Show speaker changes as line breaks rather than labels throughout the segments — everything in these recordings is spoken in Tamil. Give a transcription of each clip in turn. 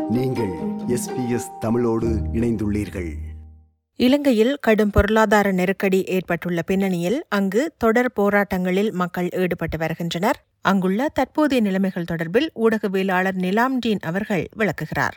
நீங்கள் எஸ்பிஎஸ் தமிழோடு இணைந்துள்ளீர்கள்
இலங்கையில் கடும் பொருளாதார நெருக்கடி ஏற்பட்டுள்ள பின்னணியில் அங்கு தொடர் போராட்டங்களில் மக்கள் ஈடுபட்டு வருகின்றனர் அங்குள்ள தற்போதைய நிலைமைகள் தொடர்பில் ஊடகவியலாளர் நிலாம்டீன் அவர்கள் விளக்குகிறார்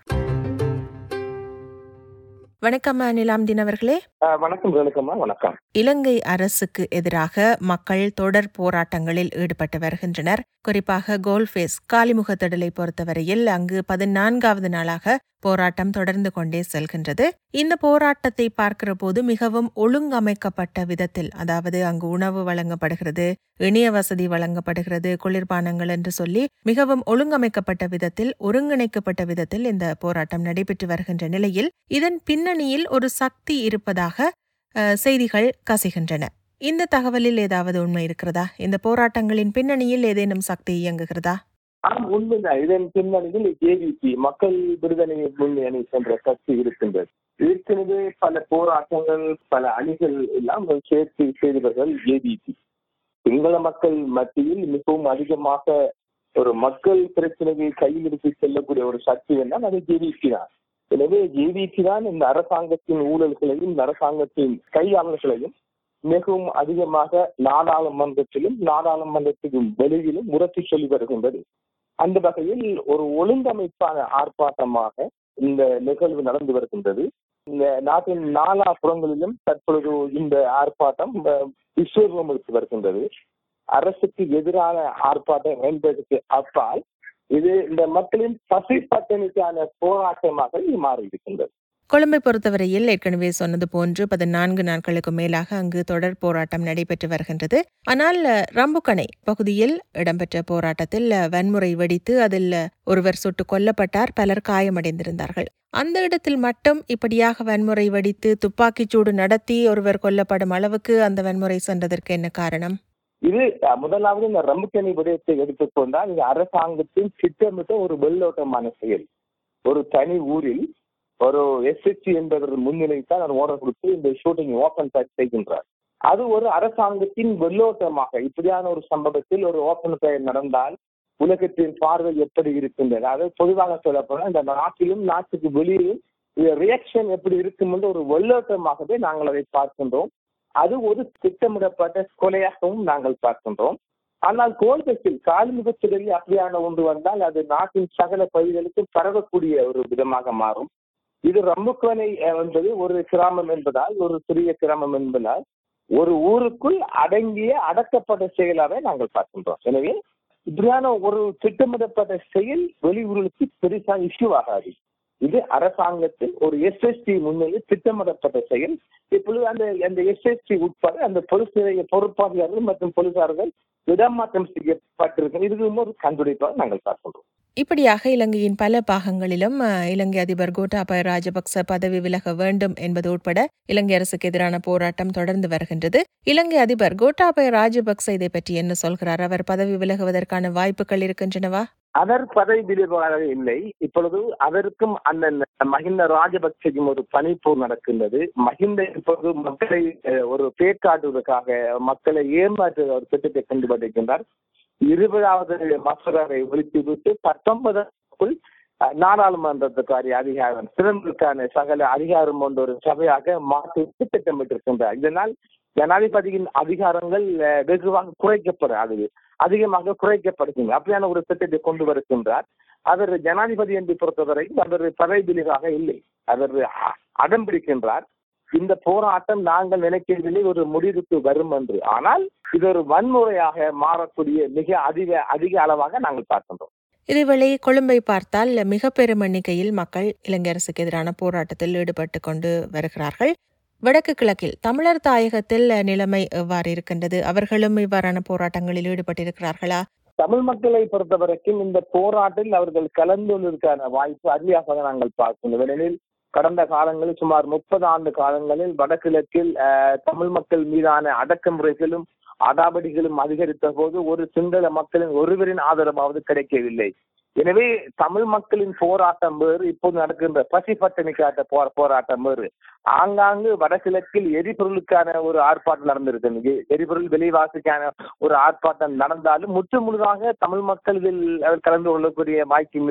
வணக்கம் நிலாம்தீன் அவர்களே
ஆஹ் வணக்கம் ரேணுகம்மா வணக்கம்
இலங்கை அரசுக்கு எதிராக மக்கள் தொடர் போராட்டங்களில் ஈடுபட்டு வருகின்றனர் குறிப்பாக கோல்ஃபேஸ் காலிமுக திடலை பொறுத்தவரையில் அங்கு பதினான்காவது நாளாக போராட்டம் தொடர்ந்து கொண்டே செல்கின்றது இந்த போராட்டத்தை பார்க்கிற போது மிகவும் ஒழுங்கமைக்கப்பட்ட விதத்தில் அதாவது அங்கு உணவு வழங்கப்படுகிறது இணைய வசதி வழங்கப்படுகிறது குளிர்பானங்கள் என்று சொல்லி மிகவும் ஒழுங்கமைக்கப்பட்ட விதத்தில் ஒருங்கிணைக்கப்பட்ட விதத்தில் இந்த போராட்டம் நடைபெற்று வருகின்ற நிலையில் இதன் பின்னணியில் ஒரு சக்தி இருப்பதாக அஹ், செய்திகள் கசிகின்றன இந்த தகவலில் ஏதாவது உண்மை இருக்கிறதா இந்த போராட்டங்களின் பின்னணியில் ஏதேனும் சக்தி இயங்குகிறதா
ஆம் உண்மைதான் இதன் பின்னணியில் ஜேவிபி மக்கள் விடுதலை முன்னணி என்ற கட்சி இருக்கின்றது ஏற்கனவே பல போராட்டங்கள் பல அணிகள் எல்லாம் சேர்த்து செய்தவர்கள் ஜேவிபி சிங்கள மக்கள் மத்தியில் மிகவும் அதிகமாக ஒரு மக்கள் பிரச்சனையை கையில் எடுத்து செல்லக்கூடிய ஒரு சக்தி என்றால் அது ஜேவிபி தான் எனவே ஜேவிபி தான் இந்த அரசாங்கத்தின் ஊழல்களையும் இந்த அரசாங்கத்தின் கையாளர்களையும் மிகவும் அதிகமாக நாடாளுமன்றத்திலும் நாடாளுமன்றத்திலும் வெளியிலும் உரத்தி சொல்லி வருகின்றது அந்த வகையில் ஒரு ஒழுங்கமைப்பான ஆர்ப்பாட்டமாக இந்த நிகழ்வு நடந்து வருகின்றது இந்த நாட்டின் நாலா புறங்களிலும் தற்பொழுது இந்த ஆர்ப்பாட்டம் அஹ், விஸ்வரூபம் எடுத்து வருகின்றது அரசுக்கு எதிரான ஆர்ப்பாட்டம் என்பதற்கு அப்பால் இது இந்த மக்களின் பசி பட்டினிக்கான போராட்டமாக இது மாறி இருக்கின்றது
கொழும்பை பொறுத்தவரையில் ஏற்கனவே சொன்னது போன்று பதினான்கு நாட்களுக்கு மேலாக அங்கு தொடர் போராட்டம் நடைபெற்று வருகின்றது ஆனால் அஹ், ரம்புக்கணை பகுதியில் இடம்பெற்ற போராட்டத்தில் அஹ், வன்முறை வெடித்து அதில் அஹ், ஒருவர் சுட்டுக் கொல்லப்பட்டார் பலர் காயமடைந்திருந்தார்கள் அந்த இடத்தில் மட்டும் இப்படியாக வன்முறை வெடித்து துப்பாக்கிச்சூடு நடத்தி ஒருவர் கொல்லப்படும் அளவுக்கு அந்த வன்முறை சென்றதற்கு என்ன காரணம்
இது அஹ், முதலாவது இந்த ரம்புக்கணி விடயத்தை எடுத்துக்கொண்டால் இது அரசாங்கத்தின் திட்டமிட்ட ஒரு வெள்ளோட்டமான செயல் ஒரு தனி ஊரில் ஒரு எஸ்எஸ்சி என்பவர் முன்னிலைத்தான் அவர் ஓட கொடுத்து இந்த ஷூட்டிங் ஓபன் ஃபயர் செய்கின்றார் அது ஒரு அரசாங்கத்தின் வெள்ளோட்டமாக இப்படியான ஒரு சம்பவத்தில் ஒரு ஓபன் ஃபயர் நடந்தால் உலகத்தின் பார்வை எப்படி இருக்கின்றது அதாவது பொதுவாக சொல்லப்போனால் இந்த நாட்டிலும் நாட்டுக்கு வெளியிலும் ரியாக்ஷன் எப்படி இருக்கும் என்று ஒரு வெள்ளோட்டமாகவே நாங்கள் அதை பார்க்கின்றோம் அது ஒரு திட்டமிடப்பட்ட கொலையாகவும் நாங்கள் பார்க்கின்றோம் ஆனால் கோல்கத்தில் காலிமுகத்திலேயே அப்படியான ஒன்று வந்தால் அது நாட்டின் சகல பகுதிகளுக்கும் பரவக்கூடிய ஒரு விதமாக மாறும் இது ரம்புக்கோனை அஹ், என்பது ஒரு கிராமம் என்பதால் ஒரு சிறிய கிராமம் என்பதால் ஒரு ஊருக்குள் அடங்கிய அடக்கப்பட்ட செயலாக நாங்கள் பார்க்கின்றோம் எனவே இப்படியான ஒரு திட்டமிடப்பட்ட செயல் வெளியூர்களுக்கு பெருசா இஷ்யூ ஆகாது இது அரசாங்கத்தில் ஒரு எஸ்எஸ்டி முன்னிலையில் திட்டமிடப்பட்ட செயல் இப்பொழுது அந்த அந்த எஸ்எஸ்டி உட்பட அந்த பொலிஸ் நிலைய பொறுப்பாளர்கள் மற்றும் போலீசார்கள் இடமாற்றம் செய்யப்பட்டிருக்கிறது இதுவும் ஒரு கண்டுபிடிப்பாக நாங்கள் பார்க்கின்றோம்
இப்படியாக இலங்கையின் பல பாகங்களிலும் அஹ், இலங்கை அதிபர் கோட்டாபய ராஜபக்ச பதவி விலக வேண்டும் என்பது உட்பட இலங்கை அரசுக்கு எதிரான போராட்டம் தொடர்ந்து வருகின்றது இலங்கை அதிபர் கோட்டாபய ராஜபக்ச இதை பற்றி என்ன சொல்கிறார் அவர் பதவி விலகுவதற்கான வாய்ப்புகள் இருக்கின்றனவா
அவர் பதவி விலகுவாக இல்லை இப்பொழுது அதற்கும் அந்த மஹிந்த ராஜபக்சேக்கும் ஒரு பணிப்போர் நடக்கின்றது மஹிந்த இப்பொழுது மக்களை அஹ், ஒரு பேக்காட்டுவதற்காக மக்களை ஏமாற்ற ஒரு திட்டத்தை கொண்டு வந்திருக்கின்றார் இருபதாவது மசோதாவை ஒழித்துவிட்டு பத்தொன்பதுக்குள் அஹ், நாடாளுமன்றத்துக்காரிய அதிகாரம் சிறந்ததுக்கான சகல அதிகாரம் கொண்ட ஒரு சபையாக மாற்றி திட்டமிட்டிருக்கின்றார் இதனால் ஜனாதிபதியின் அதிகாரங்கள் அஹ், வெகுவாக குறைக்கப்படாது அதிகமாக குறைக்கப்படுகின்றன அப்படியான ஒரு திட்டத்தை கொண்டு வருகின்றார் அவர் ஜனாதிபதி என்று பொறுத்தவரை அவர் பதவியிலாக இல்லை அவர் அ- அடம் பிடிக்கின்றார் இந்த போராட்டம் நாங்கள் நினைக்கவில்லை ஒரு முடிவுக்கு வரும் என்று ஆனால் இது ஒரு வன்முறையாக மாறக்கூடிய மிக அதிக அதிக அளவாக நாங்கள் பார்க்கின்றோம்
இதேவேளை கொழும்பை பார்த்தால் மிக பெரும் எண்ணிக்கையில் மக்கள் இலங்கை அரசுக்கு எதிரான போராட்டத்தில் ஈடுபட்டு கொண்டு வருகிறார்கள் வடக்கு கிழக்கில் தமிழர் தாயகத்தில் நிலைமை எவ்வாறு இருக்கின்றது அவர்களும் இவ்வாறான போராட்டங்களில் ஈடுபட்டிருக்கிறார்களா
தமிழ் மக்களை பொறுத்தவரைக்கும் இந்த போராட்டில் அவர்கள் கலந்து கொள்வதற்கான வாய்ப்பு அதிகமாக நாங்கள் பார்க்கின்றோம் ஏனெனில் கடந்த காலங்களில் சுமார் முப்பது ஆண்டு காலங்களில் வடகிழக்கில் அஹ், தமிழ் மக்கள் மீதான அடக்குமுறைகளும் அடாவடிகளும் அதிகரித்த போது ஒரு சிங்கள மக்களின் ஒருவரின் ஆதரவாவது கிடைக்கவில்லை எனவே தமிழ் மக்களின் போராட்டம் வேறு இப்போது நடக்கின்ற பசி பட்டினி காட்ட போ போராட்டம் வேறு ஆங்காங்கு வடகிழக்கில் எரிபொருளுக்கான ஒரு ஆர்ப்பாட்டம் நடந்திருக்கு எரிபொருள் விலைவாசிக்கான ஒரு ஆர்ப்பாட்டம் நடந்தாலும் முற்று முழுதாக தமிழ் மக்கள் இதில் அவர் கலந்து கொள்ளக்கூடிய வாய்ப்பும் இல்லை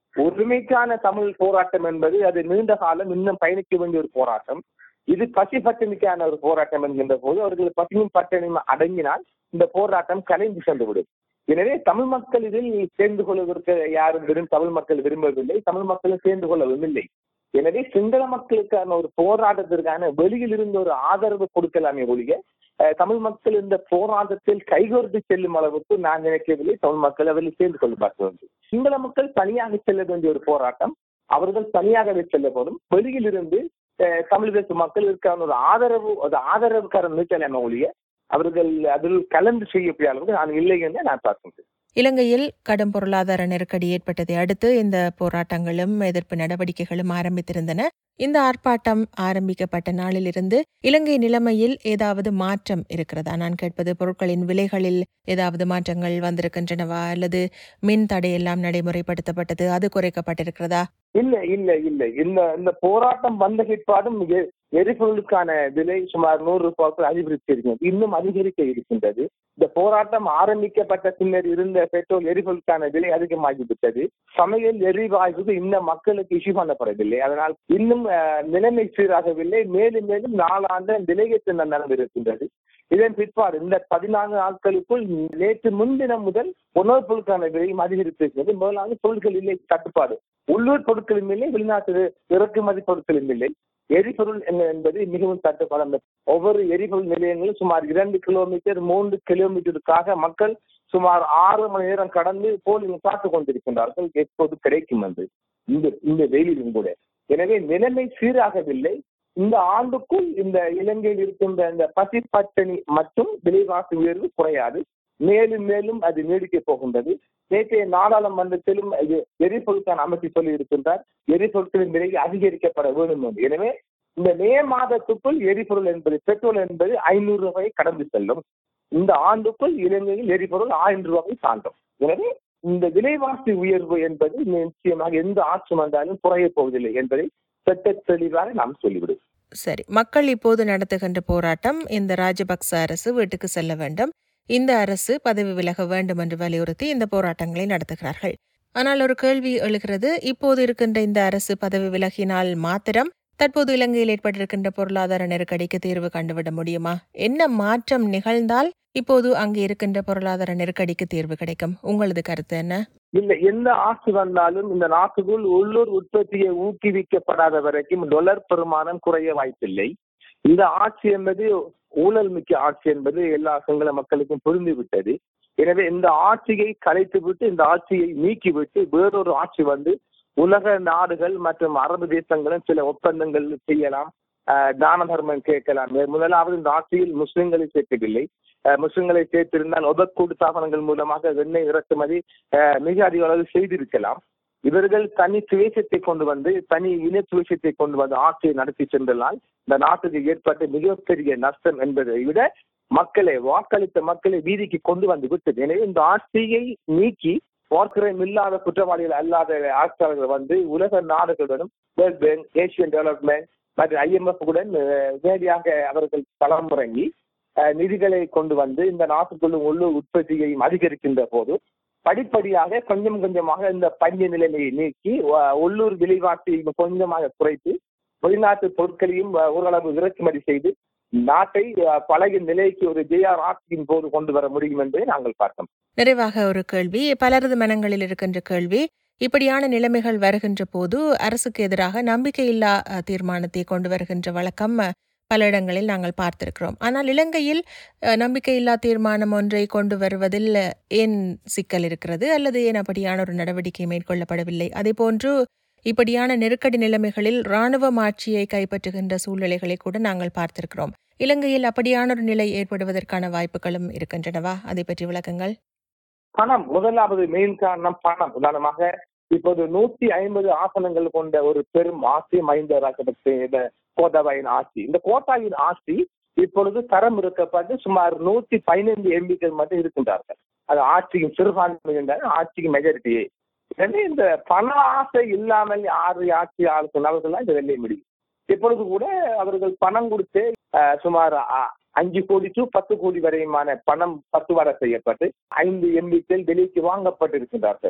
ஒருமைக்கான தமிழ் போராட்டம் என்பது அது நீண்ட காலம் இன்னும் பயணிக்க வேண்டிய ஒரு போராட்டம் இது பசி பட்டினிக்கான ஒரு போராட்டம் என்கின்ற போது அவர்கள் பசியும் பட்டினியும் அடங்கினால் இந்த போராட்டம் கலைந்து சென்றுவிடும் எனவே தமிழ் மக்கள் இதில் சேர்ந்து கொள்வதற்கு யாரும் விரும் தமிழ் மக்கள் விரும்பவில்லை தமிழ் மக்களும் சேர்ந்து கொள்ளவும் இல்லை எனவே சிங்கள மக்களுக்கான ஒரு போராட்டத்திற்கான வெளியில் இருந்து ஒரு ஆதரவு கொடுக்கலாமே ஒழிய அஹ், தமிழ் மக்கள் இந்த போராட்டத்தில் கைகோர்த்து செல்லும் அளவுக்கு நான் நினைக்கவில்லை தமிழ் மக்கள் அவர்கள் சேர்ந்து கொள்ள பார்க்க வேண்டும் சிங்கள மக்கள் தனியாக செல்ல வேண்டிய ஒரு போராட்டம் அவர்கள் தனியாகவே செல்லப்படும் வெளியில் இருந்து அஹ், தமிழ் தேச மக்கள் இருக்கான ஒரு ஆதரவு அது ஆதரவுக்காரன் நிற்கலாமே ஒழிய அவர்கள் அதில் கலந்து செய்யக்கூடிய அளவுக்கு நான் இல்லை என்று நான் பார்க்கின்றேன்
இலங்கையில் கடும் பொருளாதார நெருக்கடி ஏற்பட்டதை அடுத்து இந்த போராட்டங்களும் எதிர்ப்பு நடவடிக்கைகளும் ஆரம்பித்திருந்தன இந்த ஆர்ப்பாட்டம் ஆரம்பிக்கப்பட்ட நாளிலிருந்து இலங்கை நிலைமையில் ஏதாவது மாற்றம் இருக்கிறதா நான் கேட்பது பொருட்களின் விலைகளில் ஏதாவது மாற்றங்கள் வந்திருக்கின்றனவா அல்லது மின் தடையெல்லாம் நடைமுறைப்படுத்தப்பட்டது அது குறைக்கப்பட்டிருக்கிறதா
இல்ல இல்ல இல்ல இந்த இந்த போராட்டம் வந்த பிற்பாடும் எ- எரிபொருளுக்கான விலை சுமார் நூறு ரூபாய்க்கு அதிகரித்து இருக்கிறது இன்னும் அதிகரிக்க இருக்கின்றது இந்த போராட்டம் ஆரம்பிக்கப்பட்ட பின்னர் இருந்த பெட்ரோல் எரிபொருளுக்கான விலை அதிகமாகிவிட்டது சமையல் எரிவாயு இன்னும் மக்களுக்கு இஷ்யூ பண்ணப்படவில்லை அதனால் இன்னும் அஹ், நிலைமை சீராகவில்லை மேலும் மேலும் நாளாண்டு விலையேற்ற நடந்து இருக்கின்றது இதன் பிற்பாடு இந்த பதினான்கு நாட்களுக்குள் நேற்று முன்தினம் முதல் உணவுப் பொருட்களுக்கான விலையும் அதிகரித்திருக்கிறது முதலாவது பொருட்கள் இல்லை தட்டுப்பாடு உள்ளூர் பொருட்களும் இல்லை வெளிநாட்டு இறக்குமதி பொருட்களும் இல்லை எரிபொருள் என்ன- என்பது மிகவும் தட்டுப்பாடு அந்த ஒவ்வொரு எரிபொருள் நிலையங்களும் சுமார் இரண்டு கிலோமீட்டர் மூன்று கிலோமீட்டருக்காக மக்கள் சுமார் ஆறு மணி நேரம் கடந்து போலிங் காத்து கொண்டிருக்கின்றார்கள் எப்போது கிடைக்கும் என்று இந்த இந்த வெயிலிலும் கூட எனவே நிலைமை சீராகவில்லை இந்த ஆண்டுக்குள் இந்த இலங்கையில் இருக்கின்ற இந்த பசி பட்டினி மற்றும் விலைவாசி உயர்வு குறையாது மேலும் மேலும் அது நீடிக்கப் போகின்றது நேற்றைய நாடாளுமன்றத்திலும் இது எரிபொருட்கான அமைச்சர் சொல்லி இருக்கின்றார் எரிபொருட்களின் விலை அதிகரிக்கப்பட வேண்டும் என்று எனவே இந்த மே மாதத்துக்குள் எரிபொருள் என்பது பெட்ரோல் என்பது ஐநூறு ரூபாயை கடந்து செல்லும் இந்த ஆண்டுக்குள் இலங்கையில் எரிபொருள் ஆயிரம் ரூபாயை தாண்டும் எனவே இந்த விலைவாசி உயர்வு என்பது நிச்சயமாக எந்த ஆட்சி வந்தாலும் குறையப் போவதில்லை என்பதை சட்ட தெளிவாக நாம் சொல்லிவிடுவோம்
சரி மக்கள் இப்போது நடத்துகின்ற போராட்டம் இந்த ராஜபக்ச அரசு வீட்டுக்கு செல்ல வேண்டும் இந்த அரசு பதவி விலக வேண்டும் என்று வலியுறுத்தி இந்த போராட்டங்களை நடத்துகிறார்கள் ஆனால் ஒரு கேள்வி எழுகிறது இப்போது இருக்கின்ற இந்த அரசு பதவி விலகினால் மாத்திரம் தற்போது இலங்கையில் ஏற்பட்டிருக்கின்ற பொருளாதார நெருக்கடிக்கு தீர்வு கண்டுவிட முடியுமா என்ன மாற்றம் நிகழ்ந்தால் இப்போது அங்கு இருக்கின்ற பொருளாதார நெருக்கடிக்கு தீர்வு கிடைக்கும் உங்களது கருத்து என்ன
இல்ல எந்த ஆட்சி வந்தாலும் இந்த நாட்டுக்குள் உள்ளூர் உற்பத்தியை ஊக்குவிக்கப்படாத வரைக்கும் டொலர் பெருமானம் குறைய வாய்ப்பில்லை இந்த ஆட்சி என்பது ஊழல் மிக்க ஆட்சி என்பது எல்லா சிங்கள மக்களுக்கும் புரிந்துவிட்டது எனவே இந்த ஆட்சியை கலைத்து விட்டு இந்த ஆட்சியை நீக்கிவிட்டு வேறொரு ஆட்சி வந்து உலக நாடுகள் மற்றும் அரபு தேசங்களும் சில ஒப்பந்தங்கள் செய்யலாம் ஆஹ் தான தர்மம் கேட்கலாம் முதலாவது இந்த ஆட்சியில் முஸ்லிம்களை சேர்க்கவில்லை ஆஹ் முஸ்லிம்களை சேர்த்திருந்தால் ஒபக்கூடு ஸ்தாபனங்கள் மூலமாக எண்ணெய் இறக்குமதி ஆஹ் மிக அதிக அளவில் செய்திருக்கலாம் இவர்கள் தனி சுவேசத்தை கொண்டு வந்து தனி இன சுவேசத்தை கொண்டு வந்து ஆட்சியை நடத்தி சென்றதால் இந்த நாட்டுக்கு ஏற்பட்ட மிகப்பெரிய நஷ்டம் என்பதை விட மக்களை வாக்களித்த மக்களை வீதிக்கு கொண்டு வந்து விட்டது எனவே இந்த ஆட்சியை நீக்கி போர்க்கிரம் இல்லாத குற்றவாளிகள் அல்லாத ஆட்சியாளர்கள் வந்து உலக நாடுகளுடனும் வேர்ல்ட் பேங்க் ஏசியன் டெவலப்மெண்ட் மற்றும் ஐஎம்எஃப் உடன் அஹ், நேரடியாக அவர்கள் களமிறங்கி அஹ், நிதிகளை கொண்டு வந்து இந்த நாட்டுக்குள்ள உள்ளூர் உற்பத்தியையும் அதிகரிக்கின்ற போது படிப்படியாக கொஞ்சம் கொஞ்சமாக இந்த பஞ்ச நிலைமையை நீக்கி அஹ், உள்ளூர் விலைவாசியை கொஞ்சமாக குறைத்து வெளிநாட்டு பொருட்களையும் அஹ், ஓரளவு இறக்குமதி செய்து நாட்டை அஹ், பழைய நிலைக்கு ஒரு ஜேஆர் ஆட்சியின் போது கொண்டு வர முடியும் என்பதை நாங்கள் பார்த்தோம்
நிறைவாக ஒரு கேள்வி பலரது மனங்களில் இருக்கின்ற கேள்வி இப்படியான நிலைமைகள் வருகின்ற போது அரசுக்கு எதிராக நம்பிக்கையில்லா அஹ், தீர்மானத்தை கொண்டு வருகின்ற வழக்கம் அஹ், பல இடங்களில் நாங்கள் பார்த்திருக்கிறோம் ஆனால் இலங்கையில் அஹ், நம்பிக்கையில்லா தீர்மானம் ஒன்றை கொண்டு வருவதில் அஹ், ஏன் சிக்கல் இருக்கிறது அல்லது ஏன் அப்படியான ஒரு நடவடிக்கை மேற்கொள்ளப்படவில்லை அதே போன்று இப்படியான நெருக்கடி நிலைமைகளில் இராணுவம் ஆட்சியை கைப்பற்றுகின்ற சூழ்நிலைகளை கூட நாங்கள் பார்த்திருக்கிறோம் இலங்கையில் அப்படியான ஒரு நிலை ஏற்படுவதற்கான வாய்ப்புகளும் இருக்கின்றனவா அதை பற்றி விளக்கங்கள்
பணம் முதலாவது மெயின் காரணம் பணம் உதாரணமாக இப்போது நூத்தி ஐம்பது ஆசனங்கள் கொண்ட ஒரு பெரும் ஆட்சி மஹிந்த ராஜபக்சே இந்த கோட்டாபாயின் ஆட்சி இந்த கோட்டாவின் ஆட்சி இப்பொழுது தரம் இருக்கப்பட்டு சுமார் நூத்தி பதினைந்து எம்பிக்கள் மட்டும் இருக்கின்றார்கள் அது ஆட்சியின் சிறுபான்மை என்றால் ஆட்சிக்கு மெஜாரிட்டியே எனவே இந்த பண ஆசை இல்லாமல் யாரு ஆட்சி ஆளுநர்கள் இந்த வெள்ளைய முடியும் இப்பொழுது கூட அவர்கள் பணம் கொடுத்து அஹ், சுமார் அ- அஞ்சு கோடி டு பத்து கோடி வரையுமான பணம் பத்துவாடை செய்யப்பட்டு ஐந்து எம்பிக்கள் வெளிக்கு வாங்கப்பட்டிருக்கின்றார்கள்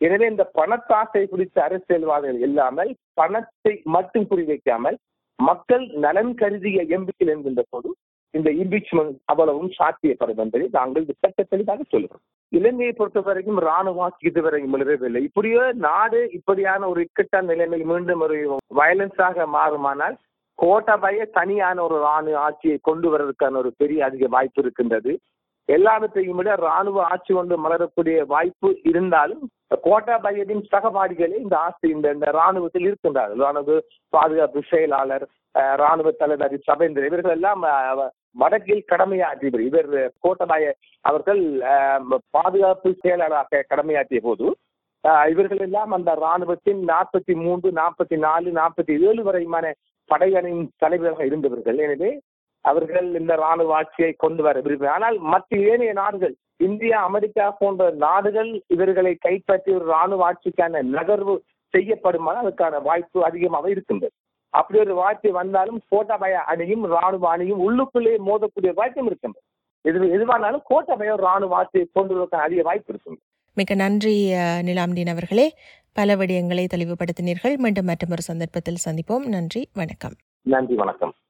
எனவே இந்த பணத்தாசை குறித்த அரசியல்வாதிகள் இல்லாமல் பணத்தை மட்டும் குறிவைக்காமல் மக்கள் நலன் கருதிய எம்பிக்கள் என்கின்ற போது இந்த இம்பீச்மெண்ட் அவ்வளவும் சாத்தியப்படும் என்பதை நாங்கள் திட்ட தெளிவாக சொல்கிறோம் இலங்கையை பொறுத்த வரைக்கும் ராணுவ ஆட்சி இதுவரை முழுவதில்லை இப்படியோ நாடு இப்படியான ஒரு இக்கட்டான நிலைமையில் மீண்டும் ஒரு வயலன்ஸாக மாறுமானால் கோட்டாபய தனியான ஒரு ராணுவ ஆட்சியை கொண்டு வருவதற்கான ஒரு பெரிய அதிக வாய்ப்பு இருக்கின்றது எல்லாவற்றையும் விட ராணுவ ஆட்சி கொண்டு மலரக்கூடிய வாய்ப்பு இருந்தாலும் கோட்டாபயவின் சகபாடிகளே இந்த ஆட்சி இந்த இந்த ராணுவத்தில் இருக்கின்றார்கள் ராணுவ பாதுகாப்பு செயலாளர் அஹ், ராணுவ தலைவர் சபேந்திர இவர்கள் எல்லாம் அஹ், வடக்கில் கடமையாற்றியவர் இவர் கோட்டபாய அவர்கள் அஹ், பாதுகாப்பு செயலாளராக கடமையாற்றிய போது அஹ், இவர்கள் எல்லாம் அந்த ராணுவத்தின் நாற்பத்தி மூன்று நாற்பத்தி நாலு நாற்பத்தி ஏழு வரையுமான படையணியின் தலைவராக இருந்தவர்கள் எனவே அவர்கள் இந்த ராணுவ ஆட்சியை கொண்டு வர விரும்பினார் ஆனால் மற்ற ஏனைய நாடுகள் இந்தியா அமெரிக்கா போன்ற நாடுகள் இவர்களை கைப்பற்றி ஒரு ராணுவ ஆட்சிக்கான நகர்வு செய்யப்படுமானால் அதுக்கான வாய்ப்பு அதிகமாக இருக்கின்றது அப்படி ஒரு வாய்ப்பு வந்தாலும் கோட்டாபய அணியும் ராணுவ அணியும் உள்ளுக்குள்ளே மோதக்கூடிய வாய்ப்பும் இருக்கின்றது எது எதுவானாலும் கோட்டாபய ஒரு ராணுவ ஆட்சியை கொண்டு வருவதற்கான அதிக வாய்ப்பு இருக்கின்றது
மிக்க நன்றி அஹ், நிலாம்டீன் அவர்களே பல விடயங்களை தெளிவுபடுத்தினீர்கள் மீண்டும் மற்றொரு சந்தர்ப்பத்தில் சந்திப்போம் நன்றி வணக்கம்
நன்றி வணக்கம்